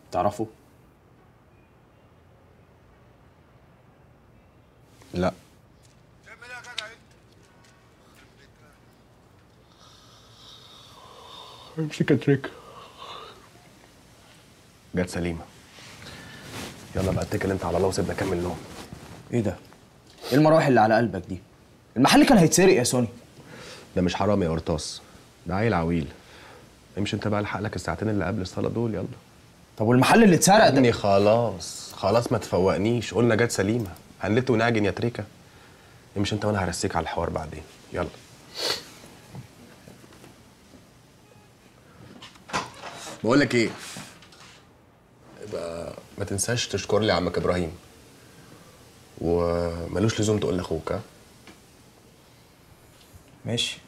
تعرفه لا امسك يا تريكة جت سليمة يلا بقى اتكل انت على الله وسيبنا نكمل نوم ايه ده ايه المراوح اللي على قلبك دي المحل كان هيتسرق يا سوني ده مش حرام يا قرطاس ده عيل عويل امشي انت بقى الحق لك الساعتين اللي قبل الصلاة دول يلا طب والمحل اللي اتسرق ده ابني خلاص خلاص ما تفوقنيش قلنا جت سليمة هنلت ونعجن يا تريكة امشي انت وانا هرسيك على الحوار بعدين يلا بقول لك ايه يبقى ما تنساش تشكر لي عمك ابراهيم وملوش لزوم تقول لاخوك ها ماشي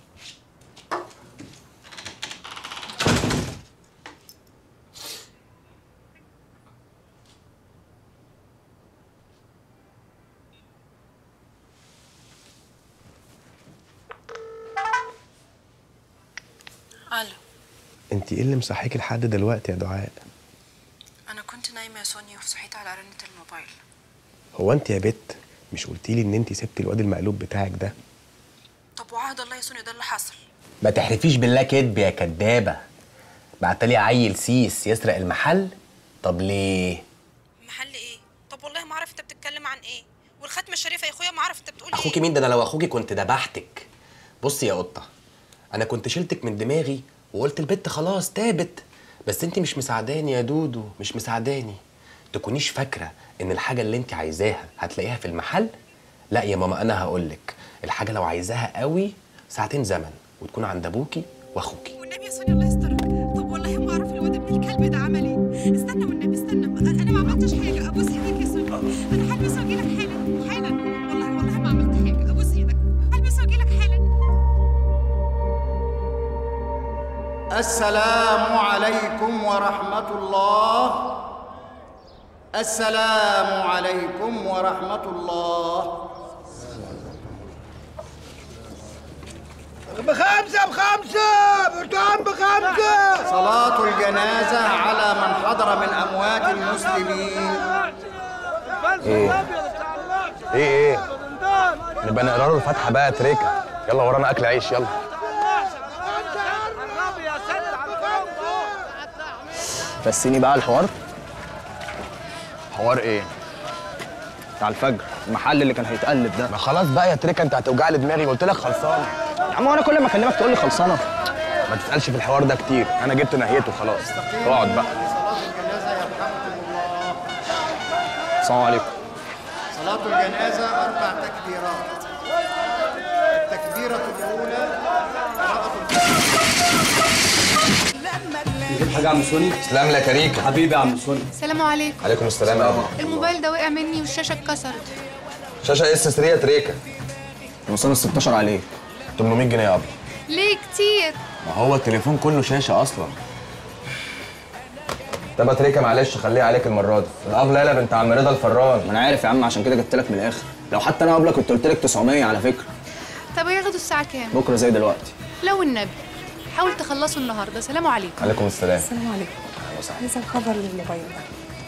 الو انت ايه اللي مصحيكي لحد دلوقتي يا دعاء انا كنت نايمه يا سونيا وصحيت على رنه الموبايل هو انت يا بت مش قلتي لي ان انت سبتي الواد المقلوب بتاعك ده طب وعهد الله يا سونيا ده اللي حصل ما تحلفيش بالله كدب يا كدابه بعتلي عيل سيس يسرق المحل طب ليه محل ايه طب والله ما اعرف انت بتتكلم عن ايه والختمه الشريفه يا اخويا ما اعرف انت بتقول اخوكي ايه مين ده انا لو اخوكي كنت دبحتك بصي يا قطه انا كنت شلتك من دماغي وقلت البت خلاص تابت بس انت مش مساعداني يا دودو مش مساعداني تكونيش فاكره ان الحاجه اللي انت عايزاها هتلاقيها في المحل لا يا ماما انا هقولك الحاجه لو عايزاها قوي ساعتين زمن وتكون عند ابوكي واخوكي والنبي يا سونيا الله يسترك طب والله ما اعرف الواد ابن الكلب ده عمل ايه استنى والنبي استنى انا أنا ما عملتش حاجه ابوس ايدك يا سونيا انا هلبس واجي لك حالا حالا والله والله ما عملت حاجه ابوس ايدك هلبس واجي لك حالا السلام عليكم ورحمة الله السلام عليكم ورحمة الله بخمسة بخمسة برتقال بخمسة صلاة الجنازة على من حضر من أموات المسلمين ايه ايه ايه نبقى نقرا له الفاتحه بقى يا تريكه يلا ورانا اكل عيش يلا رسيني بقى على الحوار حوار ايه بتاع الفجر المحل اللي كان هيتقلب ده ما خلاص بقى يا تريكه انت هتوجع لي دماغي قلت لك خلصان يا عم وانا كل ما اكلمك تقول لي خلصانه ما تسالش في الحوار ده كتير انا جبت نهيته خلاص اقعد بقى صلاة الجنازة يرحمكم الله السلام عليكم صلاة الجنازة أربع تكبيرات التكبيرة الأولى قراءة نجيب حاجه يا عم سوني سلام لك يا ريكا حبيبي يا عم سوني السلام عليكم عليكم السلام يا ابو الموبايل ده وقع مني والشاشه اتكسرت شاشه اس 3 يا تريكا وصل ال 16 عليه 800 جنيه يا ابو ليه كتير ما هو التليفون كله شاشه اصلا طب يا تريكا معلش خليها عليك المره دي الاب ليلى بنت عم رضا الفران ما انا عارف يا عم عشان كده جبت لك من الاخر لو حتى انا قبلك كنت قلت لك 900 على فكره طب هياخدوا الساعه كام بكره زي دلوقتي لو النبي حاول تخلصوا النهارده سلام عليكم عليكم السلام السلام عليكم عايزه الخبر للموبايل ده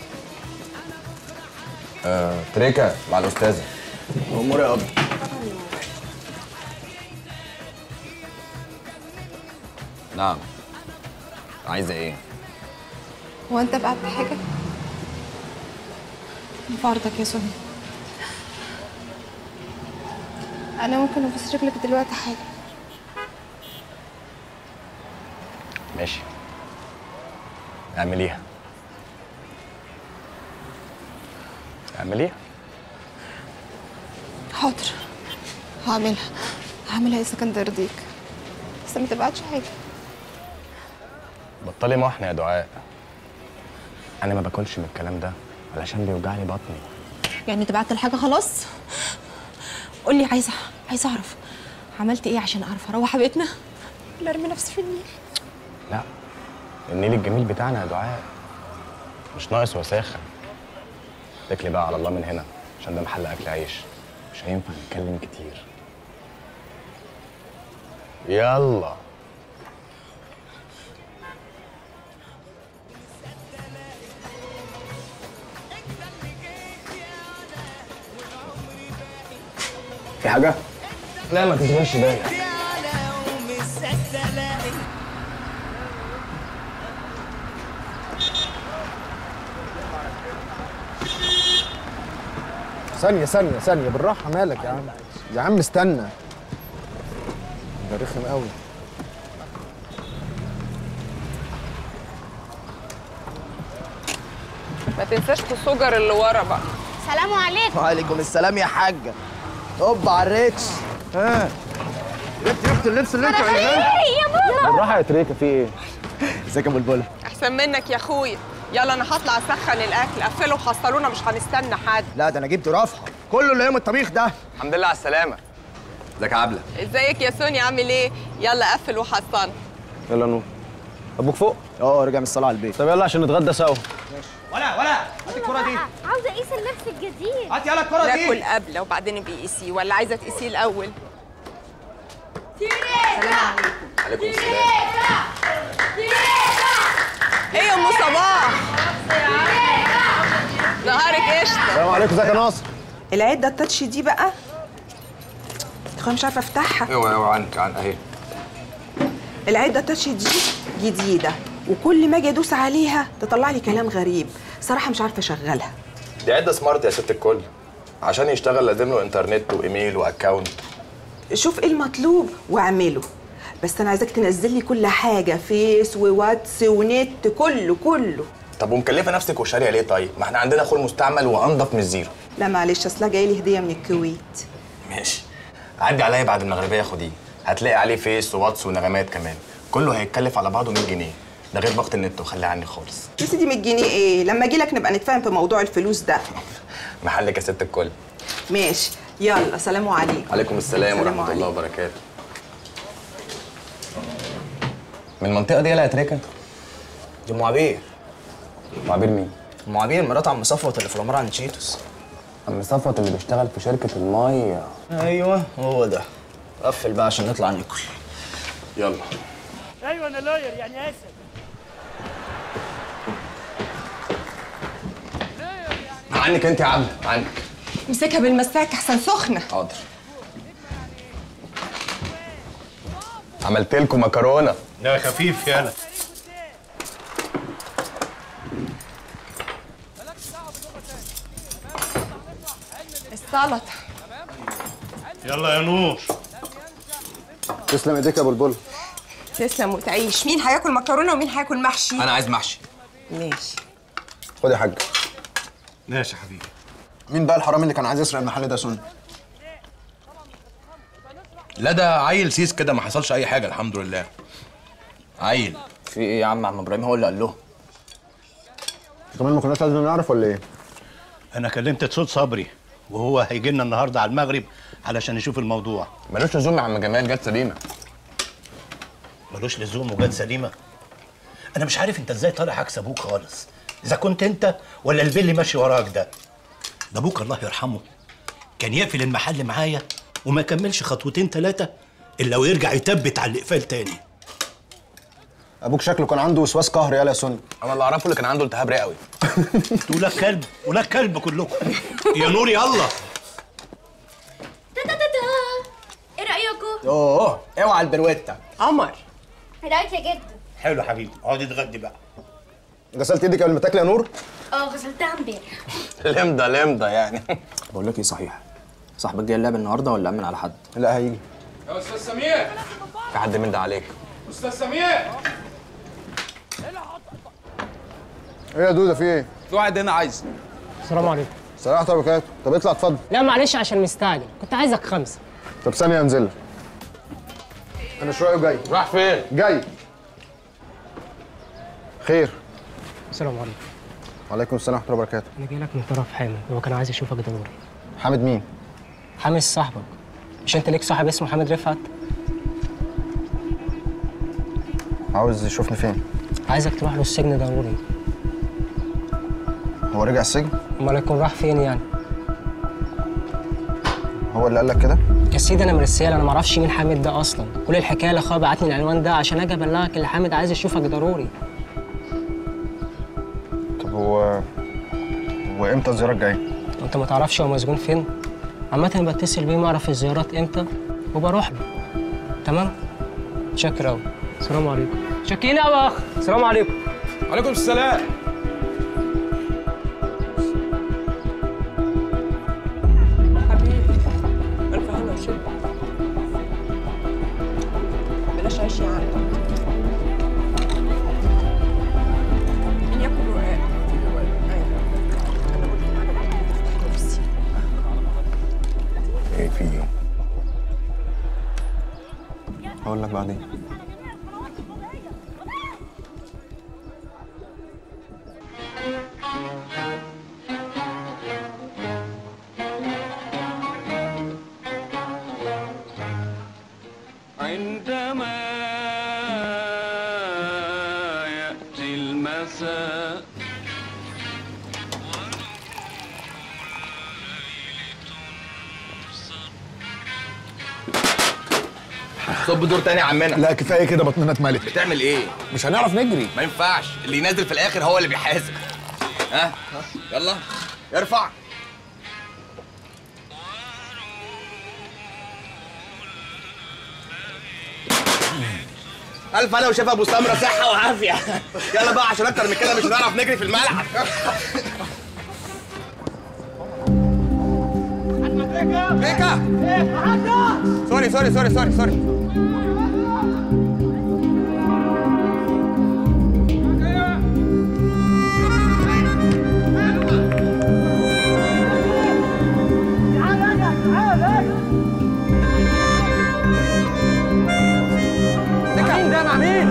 آه، تريكا مع الاستاذه امور يا ابو نعم عايزه ايه هو انت بعت حاجه في عرضك يا سوني انا ممكن ابوس رجلك دلوقتي حالا ماشي اعمليها اعمليها حاضر هعملها هعملها اذا كان ده يرضيك بس ما تبعتش حاجه بطلي محن يا دعاء انا ما باكلش من الكلام ده علشان بيوجعني بطني يعني تبعت الحاجه خلاص قول لي عايزه عايزه اعرف عملت ايه عشان اعرف اروح بيتنا ولا ارمي نفسي في النيل لا النيل الجميل بتاعنا يا دعاء مش ناقص وساخه اتكلي بقى على الله من هنا عشان ده محل اكل عيش مش هينفع نتكلم كتير يلا حاجه لا ما تشغلش بالك ثانية ثانية ثانية بالراحة مالك يا عم يا عم استنى ده رخم قوي ما تنساش السجر اللي ورا بقى سلام عليكم وعليكم السلام يا حاجه هوب على الريتش ها جبت ريحه اللبس اللي انت عايزاه يا بابا بالراحه يا تريكه في ايه ازيك يا بلبله احسن منك يا اخويا يلا انا هطلع اسخن الاكل قفلوا وحصلونا مش هنستنى حد لا ده انا جبت رفحه كله اللي يوم الطبيخ ده الحمد لله على السلامه ازيك يا عبله ازيك يا سونيا عامل ايه يلا قفل وحصلنا يلا نور ابوك فوق اه رجع من الصلاه على البيت طب يلا عشان نتغدى سوا ولا ولا هات الكره دي عاوزه اقيس اللبس الجديد هات يلا الكره ناكل دي قبل وبعدين بيقيسيه ولا عايزه تقيسيه الاول عليكم السلام ايه يا ام صباح نهارك قشطه السلام عليكم ازيك يا ناصر العده التاتش دي بقى اخويا مش عارفه افتحها اوعى اوعى عنك عن اهي العده التاتش دي جديده وكل ما اجي ادوس عليها تطلع لي كلام غريب صراحه مش عارفه اشغلها دي عده سمارت يا ست الكل عشان يشتغل لازم له انترنت وايميل واكونت شوف ايه المطلوب واعمله بس انا عايزاك تنزل لي كل حاجه فيس وواتس ونت كله كله طب ومكلفه نفسك وشاريه ليه طيب ما احنا عندنا اخوه المستعمل وانضف من الزيرو لا معلش اصلها جايه لي هديه من الكويت ماشي عدي عليا بعد المغربيه خديه هتلاقي عليه فيس وواتس ونغمات كمان كله هيتكلف على بعضه 100 جنيه ده غير باقه النت وخليها عني خالص يا سيدي 100 جنيه ايه لما اجي لك نبقى نتفاهم في موضوع الفلوس ده محلك يا ست الكل ماشي يلا سلام عليكم عليكم السلام سلام ورحمه الله عليكم. وبركاته من المنطقه دي يلا يا تريكه دي ام عبير معبير مين ام عبير مرات عم صفوت اللي في العماره عند تشيتوس عم صفوت اللي بيشتغل في شركه الميه ايوه هو ده قفل بقى عشان نطلع ناكل يلا ايوه انا لاير يعني اسد عنك انت يا عبد عنك امسكها بالمساك احسن سخنه حاضر عملت لكم مكرونه لا خفيف يالا السلطه يلا يا نور تسلم ايديك يا بلبل تسلم وتعيش مين هياكل مكرونه ومين هياكل محشي انا عايز محشي ماشي خد يا حاج ماشي يا حبيبي مين بقى الحرامي اللي كان عايز يسرق المحل ده سن لا ده عيل سيس كده ما حصلش اي حاجه الحمد لله عيل في ايه يا عم عم ابراهيم هو اللي قال له كمان ما كناش لازم نعرف ولا ايه انا كلمت صوت صبري وهو هيجي لنا النهارده على المغرب علشان يشوف الموضوع ملوش لزوم يا عم جمال جت سليمه ملوش لزوم وجت سليمه انا مش عارف انت ازاي طالع عكس ابوك خالص اذا كنت انت ولا البيل اللي ماشي وراك ده ده ابوك الله يرحمه كان يقفل المحل معايا وما يكملش خطوتين ثلاثه الا ويرجع يثبت على الاقفال تاني ابوك شكله كان عنده وسواس قهري يالا يا سن انا اللي اعرفه اللي كان عنده التهاب رئوي انتوا ولاد كلب ولاد كلب كلكم يا نور يلا ايه رايكم اوه اوعى البرويتا قمر ايه رايك يا جد حلو حبيبي اقعدي اتغدي بقى غسلت ايدك قبل ما تاكل يا نور اه غسلتها امبارح لمده لمده يعني بقول لك ايه صحيح صاحبك جاي اللعب النهارده ولا امن على حد لا هيجي يا استاذ سمير في حد من ده عليك استاذ سمير ايه يا دوده في ايه في واحد هنا عايز السلام عليكم سلاح وبركاته طب اطلع اتفضل لا معلش عشان مستعجل كنت عايزك خمسة طب ثانيه انزل لك انا شويه وجاي راح فين جاي خير السلام عليكم وعليكم السلام ورحمه الله وبركاته انا جاي لك من طرف حامد هو كان عايز يشوفك ضروري حامد مين حامد صاحبك مش انت ليك صاحب اسمه حامد رفعت عاوز يشوفني فين عايزك تروح له السجن ضروري هو رجع السجن امال يكون راح فين يعني هو اللي قال لك كده يا سيدي انا مرسال انا ما اعرفش مين حامد ده اصلا كل الحكايه اللي اخويا بعتني العنوان ده عشان اجي ابلغك اللي حامد عايز يشوفك ضروري طب هو هو امتى الزياره الجايه انت ما تعرفش هو مسجون فين عامة بتصل بيه اعرف الزيارات امتى وبروح له تمام شكرا أوي السلام عليكم شاكرين أوي يا اخ السلام عليكم عليكم السلام الف هلا وشفا بلاش عيش يا عم مين ياكل رقاق؟ أيوة. أنا قلت حاجة بقى تفتح نفسي. ايه في ايه؟ هقول لك بعدين عندما يأتي المساء صب دور تاني يا عمنا لا كفايه كده بطننا اتملت بتعمل ايه؟ مش هنعرف نجري ما ينفعش اللي ينزل في الاخر هو اللي بيحاسب ها يلا ارفع الف انا وشايف ابو سمره صحه وعافيه يلا بقى عشان اكتر من كده مش هنعرف نجري في الملعب بيكا سوري سوري سوري سوري سوري مين ده مع مين؟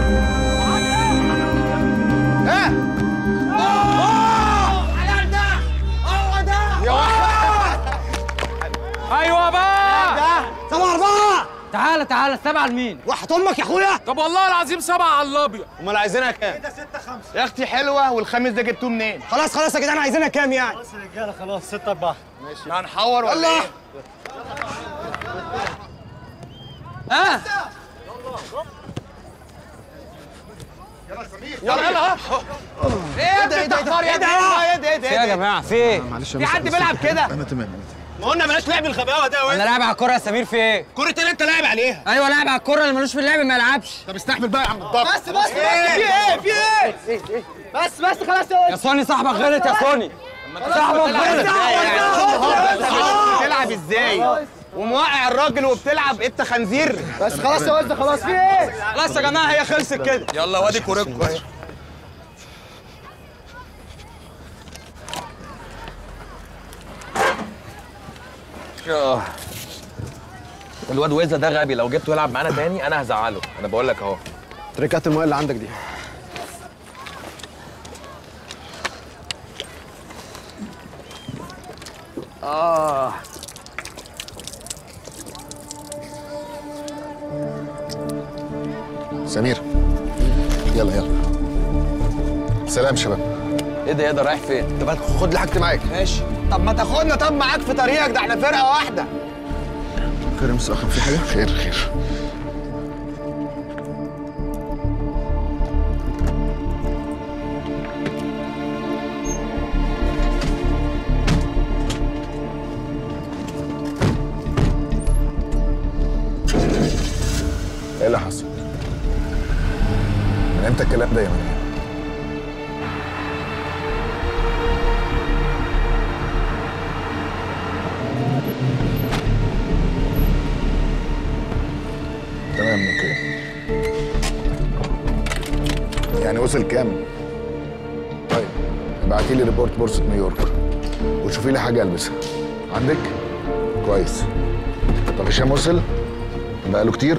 ايوه بقى ده سبعة أربعة تعالى تعالى السبعة لمين؟ واحد أمك يا أخويا طب والله العظيم سبعة على الابيض امال عايزينها كام؟ كده 6 5 يا اختي حلوه والخامس ده جبتوه منين؟ خلاص خلاص يا جدعان عايزينها كام يعني؟ خلاص يا رجاله خلاص 6 4 ماشي هنحور ولا يلا. ايه؟ ها يلا يلا ايه يا ابني التحفار يا ابني ايه ده ايه ده في يا جماعة في إيه؟ معلش في حد بيلعب كده انا تمام ما قلنا بلاش لعب الغباوه ده أنا لاعب على الكورة يا سمير في إيه؟ كرة اللي انت لاعب عليها أيوه لاعب على الكورة اللي ملوش في اللعب ما يلعبش طب استحمل بقى يا عم الضبط بس بس بس في إيه؟ في إيه؟ بس بس خلاص يا سوني صاحبك غلط يا سوني صاحبك غلط بتلعب ازاي؟ وموقع الراجل وبتلعب انت خنزير بس خلاص يا وزة خلاص في إيه؟ خلاص يا جماعة هي خلصت كده يلا وادي كوريكو اهي آه. الواد ويزا ده غبي لو جبته يلعب معانا تاني انا هزعله انا بقول لك اهو تريكات الماء اللي عندك دي اه سمير يلا يلا سلام شباب ايه ده ايه ده رايح فين؟ طب خد لي حاجتي معاك ماشي طب ما تاخدنا طب معاك في طريقك ده احنا فرقه واحده خير يا مستر اخر في حاجه خير خير ايه اللي حصل؟ من امتى الكلام ده يا منى؟ تمام اوكي يعني وصل كام؟ طيب ابعتي لي ريبورت بورصة نيويورك وشوفي لي حاجة البسها عندك؟ كويس طب هشام وصل؟ بقاله كتير؟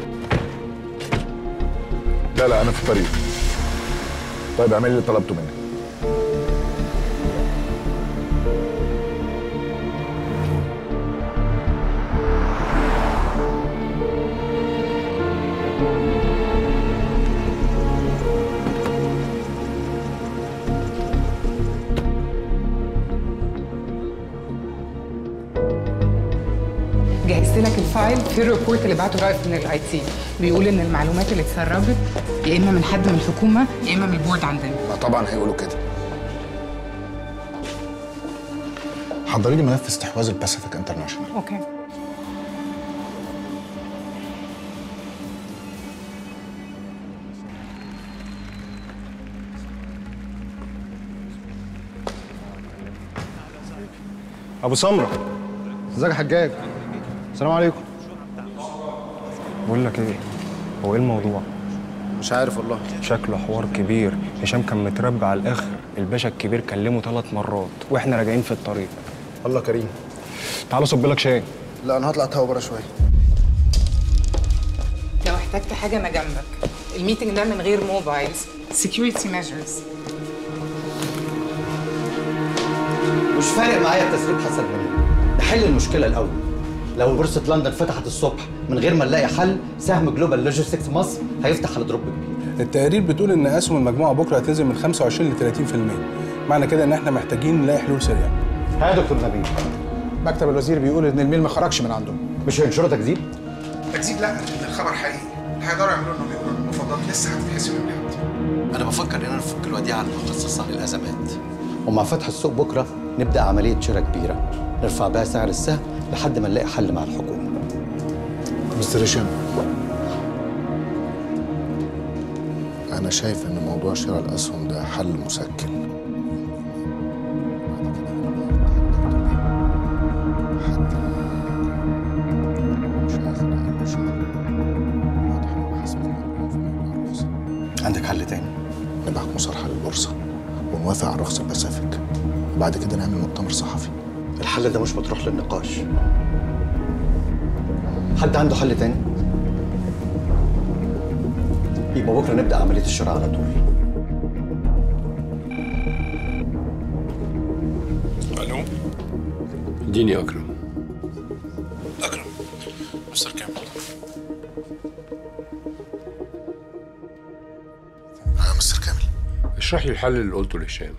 لا لا انا في الطريق طيب اعملي اللي طلبته منك جهزت لك الفايل في الريبورت اللي بعته رائف من الاي تي بيقول ان المعلومات اللي اتسربت يا اما من حد من الحكومه يا اما من البورد عندنا ما طبعا هيقولوا كده حضري لي ملف استحواذ الباسيفيك انترناشونال اوكي ابو سمره ازيك يا حجاج السلام عليكم بقول لك ايه هو ايه الموضوع مش عارف والله شكله حوار كبير هشام كان متربع على الاخر الباشا الكبير كلمه ثلاث مرات واحنا راجعين في الطريق الله كريم تعالى صب لك شاي لا انا هطلع اتهوى بره شويه لو احتجت حاجه انا جنبك الميتنج ده من غير موبايلز security measures مش فارق معايا تسريب حسن منين نحل المشكله الاول لو بورصه لندن فتحت الصبح من غير ما نلاقي حل سهم جلوبال لوجيستكس مصر هيفتح على دروب كبير التقارير بتقول ان اسهم المجموعه بكره هتنزل من 25 ل 30% معنى كده ان احنا محتاجين نلاقي حلول سريعه ها يا دكتور نبيل مكتب الوزير بيقول ان الميل ما خرجش من عندهم مش هينشروا تكذيب تكذيب لا لان الخبر حقيقي هيقدروا يعملوا انهم يقولوا إن المفاوضات لسه هتتحسب يوم الاحد انا بفكر اننا نفك الوديعه المخصصه للازمات ومع فتح السوق بكره نبدا عمليه شراء كبيره نرفع بها سعر السهم لحد ما نلاقي حل مع الحكومه مستر هشام انا شايف ان موضوع شراء الاسهم ده حل مسكن عندك حل تاني نبعت مصالحه للبورصه ونوافق على رخص الباسيفيك وبعد كده نعمل مؤتمر صحفي الحل ده مش مطروح للنقاش حد عنده حل تاني يبقى بكره نبدا عمليه الشراء على طول الو اديني اكرم اكرم مستر كامل انا مستر كامل اشرح لي الحل اللي قلته لهشام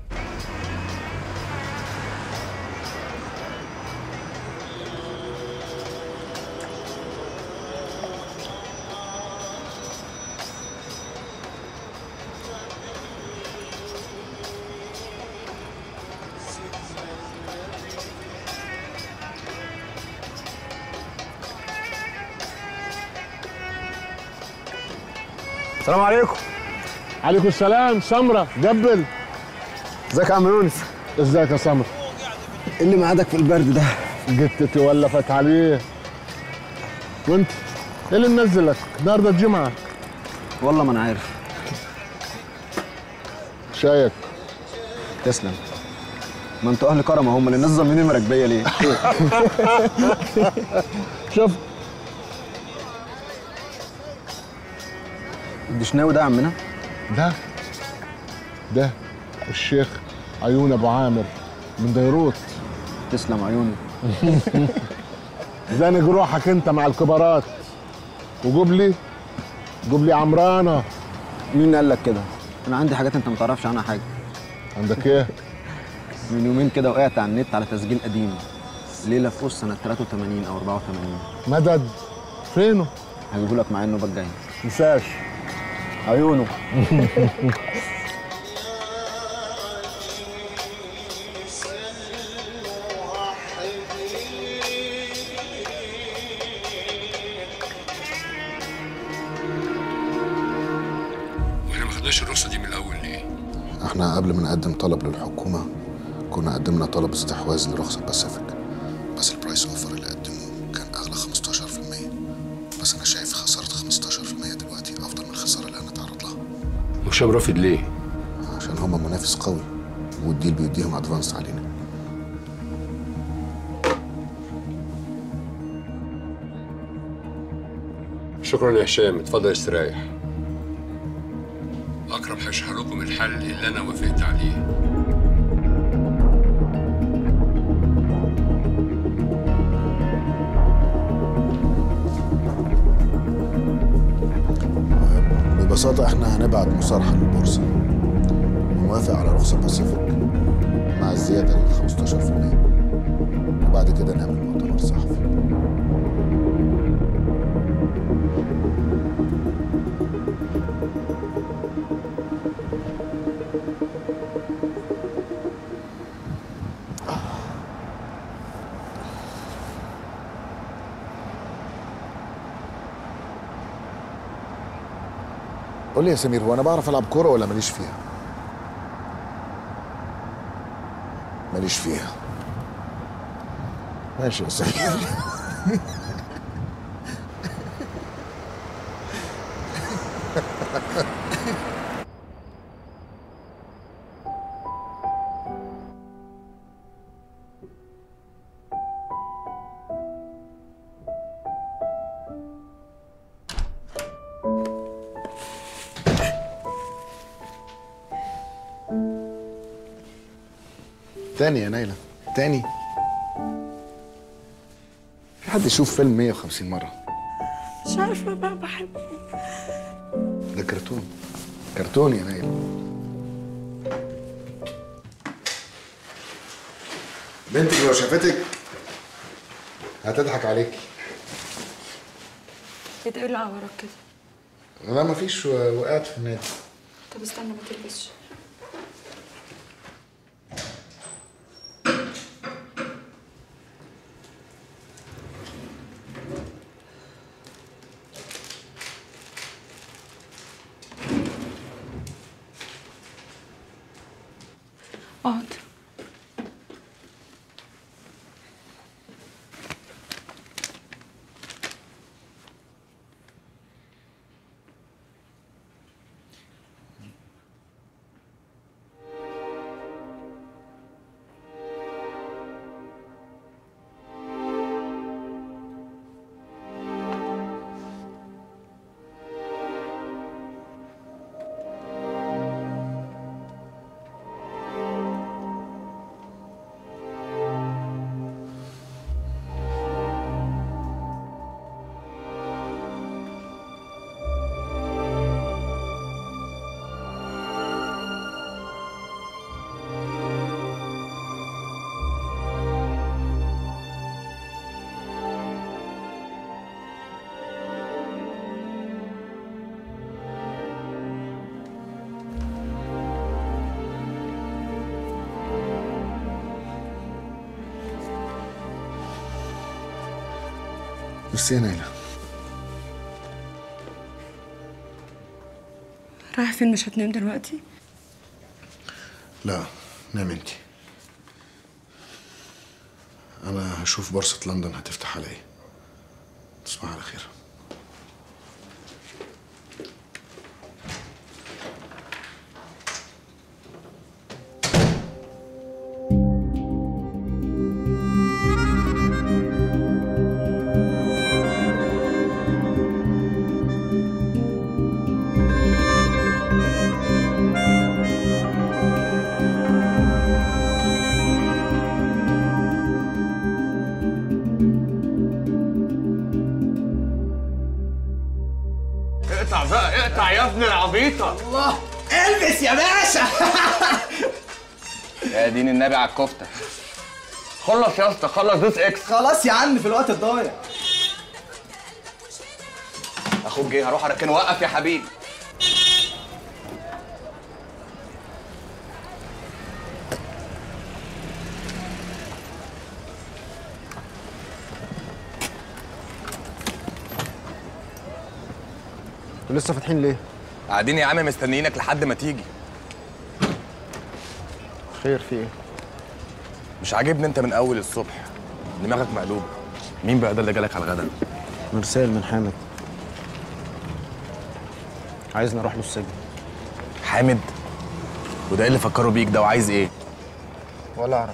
السلام عليكم عليكم السلام سمره جبل ازيك يا عم يونس ازيك يا سمره ايه اللي معادك في البرد ده جيت تولفت عليه وانت ايه اللي منزلك النهارده الجمعه والله ما انا عارف شايك تسلم ما انتوا اهل كرم هم اللي الناس ظالمين مراكبيه ليه شوف الدشناوي ده يا عمنا ده ده الشيخ عيون ابو عامر من بيروت تسلم عيوني زانق روحك انت مع الكبارات وجوب لي جوب لي عمرانه مين قال لك كده انا عندي حاجات انت ما تعرفش عنها حاجه عندك ايه من يومين كده وقعت على النت على تسجيل قديم ليله في وسط سنه 83 او 84 مدد فينه هجيبه لك معايا النوبه الجايه تنساش عيونه واحنا ما خدناش الرخصه دي من الاول ليه؟ احنا قبل ما نقدم طلب للحكومه كنا قدمنا طلب استحواذ لرخص الباسيفيك بس البرايس اوفر اللي قدموه كان اغلى 15% بس انا شايف خساره 15% دلوقتي افضل من الخساره اللي هنتعرض لها هشام رافض ليه؟ عشان هما منافس قوي والديل بيديهم ادفانس علينا شكرا يا هشام اتفضل استريح اكرم هيشرح لكم الحل اللي انا وافقت عليه ببساطه احنا هنبعت مصالحه للبورصه ونوافق على رخصه باسيفيك مع الزياده ل 15% وبعد كده نعمل مؤتمر صحفي قول لي يا سمير هو انا بعرف العب كوره ولا ماليش فيها ماليش فيها ماشي يا سمير تاني يا نايلة تاني في حد يشوف فيلم 150 مرة مش عارفه بقى بحبه ده كرتون كرتون يا نايلة بنتك لو شافتك هتضحك عليكي ايه ده ايه اللي وراك كده لا مفيش و- وقعت في النادي طب استنى ما تلبسش اقعد بس يا نايلة رايح فين مش هتنام دلوقتي لا نام انتي انا هشوف بورصة لندن هتفتح على ايه تصبح على خير اقطع بقى اقطع يا ابن العبيطه الله البس يا باشا يا دين النبي على الكفته خلص يا اسطى خلص دوس اكس خلاص يا عم في الوقت الضايع اخوك جه هروح اركنه وقف يا حبيبي انتوا لسه فاتحين ليه؟ قاعدين يا عم مستنيينك لحد ما تيجي خير في ايه؟ مش عاجبني انت من اول الصبح دماغك مقلوبه مين بقى ده اللي جالك على الغدا مرسال من حامد عايزني اروح له السجن حامد وده ايه اللي فكروا بيك ده وعايز ايه ولا اعرف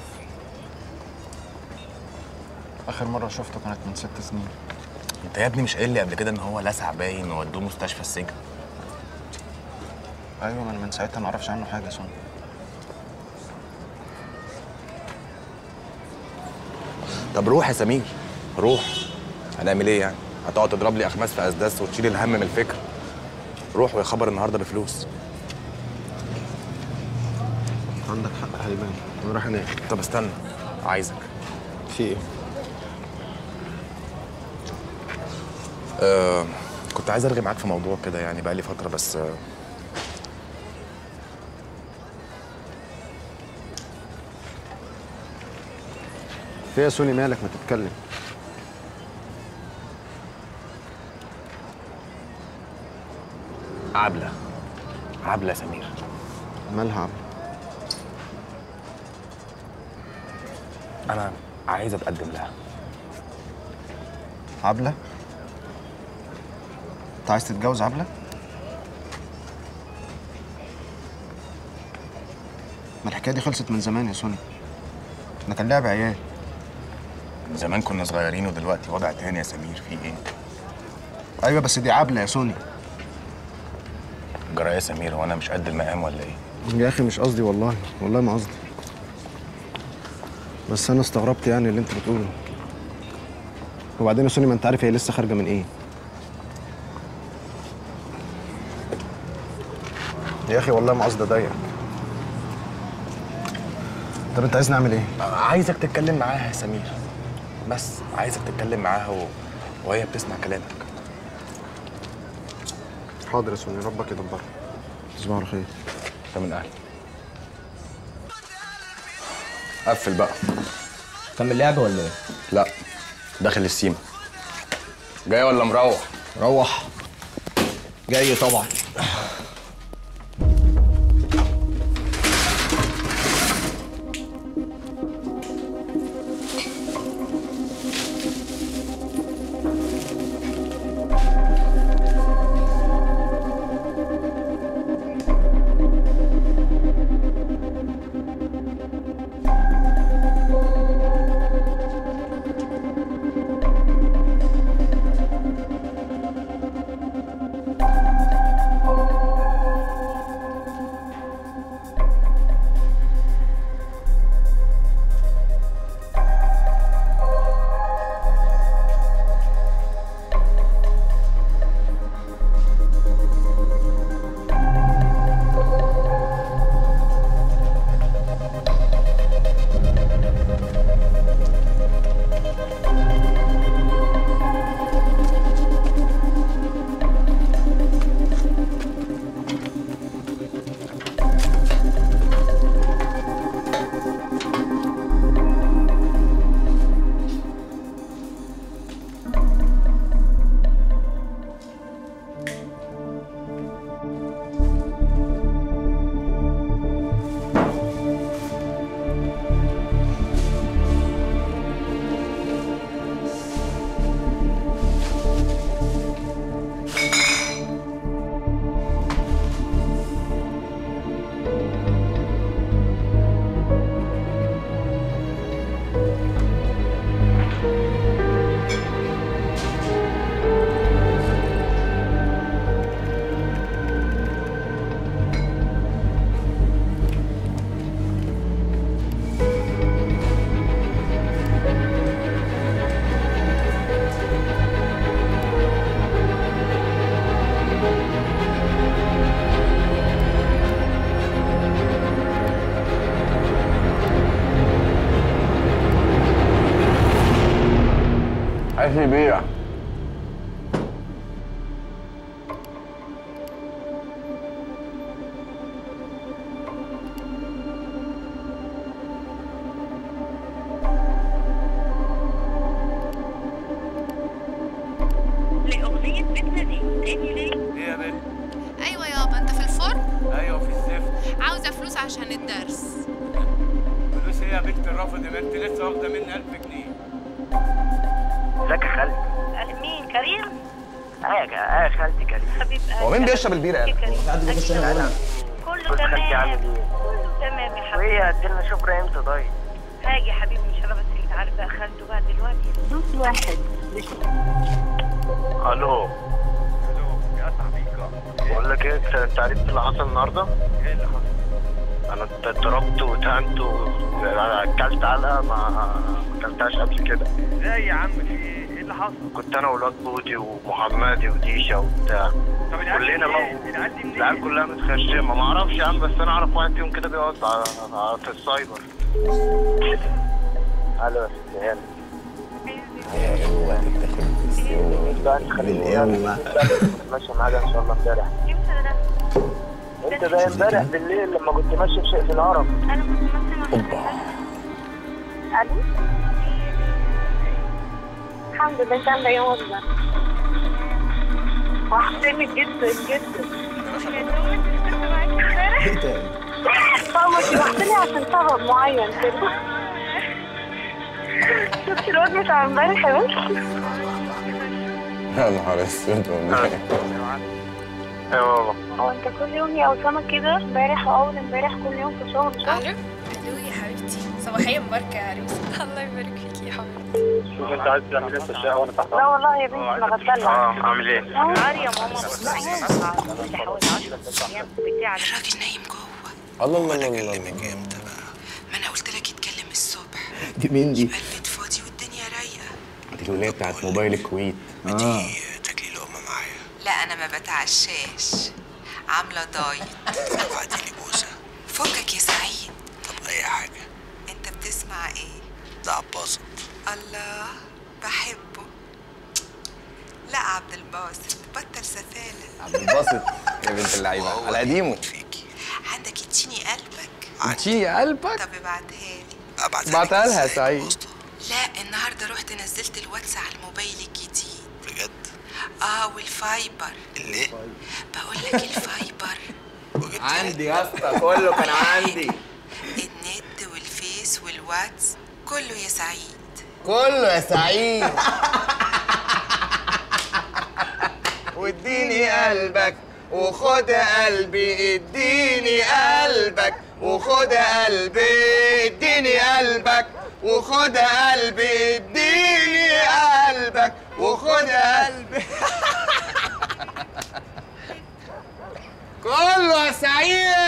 اخر مره شفته كانت من ست سنين انت يا ابني مش قايل لي قبل كده ان هو لسع باين وودوه مستشفى السجن ايوه ما انا من ساعتها ما اعرفش عنه حاجه سون طب روح يا سمير روح هنعمل ايه يعني هتقعد تضرب لي اخماس في اسداس وتشيل الهم من الفكره روح ويا خبر النهارده بفلوس عندك حق يا هيبان انا رايح انام طب استنى عايزك في ايه؟ آه كنت عايز ارغي معاك في موضوع كده يعني بقى لي فتره بس آه في يا سوني مالك ما تتكلم عبله عبله يا سمير مالها عبله انا عايز اتقدم لها عبله انت عايز تتجوز عبله ما الحكايه دي خلصت من زمان يا سوني ده كان لعب عيال زمان كنا صغيرين ودلوقتي وضع تاني يا سمير في ايه ايوه بس دي عبله يا سوني جرى يا سمير وانا مش قد المقام ولا ايه يا اخي مش قصدي والله والله ما قصدي بس انا استغربت يعني اللي انت بتقوله وبعدين يا سوني ما انت عارف هي لسه خارجه من ايه يا اخي والله ما قصدي اضايقك طب انت عايزني اعمل ايه عايزك تتكلم معاها يا سمير بس عايزك تتكلم معاها و... وهي بتسمع كلامك حاضر يا سوني ربك يدبرك تصبحوا على خير انت من اهلي قفل بقى كمل لعب ولا ايه؟ لا داخل السيما جاي ولا مروح روح جاي طبعا عايز يبيع لأغنية بتنادي تاني ليه؟ ايه يا بنت ايوه يابا انت في الفرن ايوه في الزفت عاوزه فلوس عشان الدرس فلوس ايه يا بنت الرافض ما انت لسه واخده مني 1000 جنيه ازيك يا خالتي؟ مين كريم؟ حاجة اه خالتي كريم حبيب هو مين بيشرب البيرة يا كريم حد بيخش هنا أكيد. هنا كله خد خالتي تمام عامل ايه؟ كله تمام يا حبيبي وايه هتديلنا شبرا امتى طيب؟ هاجي يا حبيبي ان شاء الله بس انت عارف بقى خالته بقى دلوقتي دوس واحد مش الو يا صاحبيكا بقول لك ايه انت انت عرفت اللي حصل النهارده؟ ايه اللي حصل؟ انا اتضربت واتهنت واكلت علقه ما ما اكلتهاش قبل كده ازاي يا عم في ايه؟ ايه اللي حصل؟ كنت انا والواد بودي ومحمدي وديشه وبتاع طب العيال دي كلنا منين؟ بقى العيال دي منين؟ العيال كلها متخشمه ما اعرفش يا عم بس انا اعرف واحد فيهم كده بيقعد على- على- في السايبر الو يا ست هاني لا انت خليني ماشي معاك ان شاء الله امبارح انت زي امبارح بالليل لما كنت ماشي في شيء في الهرم انا كنت ماشيه مع الو الحمد لله انت عامله ايه يا وزة؟ وحشتني جدا جدا ايه تاني؟ ماما شرحتني عشان سبب معين كده شفت الواد بتاع امبارح يا بنت يا نهار اسود والله ايوه بابا هو انت كل يوم يا اسامه كده امبارح واول امبارح كل يوم في شغل شغل الو الو يا حبيبتي صباحيه مباركه يا عروسه الله يبارك فيكي يا حبيبتي شوف انت عايز تعمل ايه في الشقه وانا تحت لا والله يا بنتي ما غسلها اه اعمل ايه؟ نهار يا ماما الراجل نايم جوه الله الله الله الله ما انا قلت لك اتكلم الصبح دي مين دي؟ البيت فاضي والدنيا رايقه دي الولايه بتاعت موبايل الكويت اه لا انا ما بتعشاش عامله دايت ابعتي لي بوسه فكك يا سعيد طب اي حاجه انت بتسمع ايه ده عباسط الله بحبه لا عبد الباسط بطل سفاله عبد الباسط يا بنت اللعيبه على قديمه عندك اديني قلبك اديني قلبك طب ابعتها لي بعتها لها يا سعيد لا النهارده رحت نزلت الواتس على الموبايل الجديد بجد اه والفايبر ليه بقول لك الفايبر عندي يا اسطى كله كان عندي النت والفيس والواتس كله يا سعيد كله يا سعيد واديني قلبك وخد قلبي اديني قلبك وخد قلبي اديني قلبك وخد قلبي اديني قلبك وخد قلبي كله يا سعيد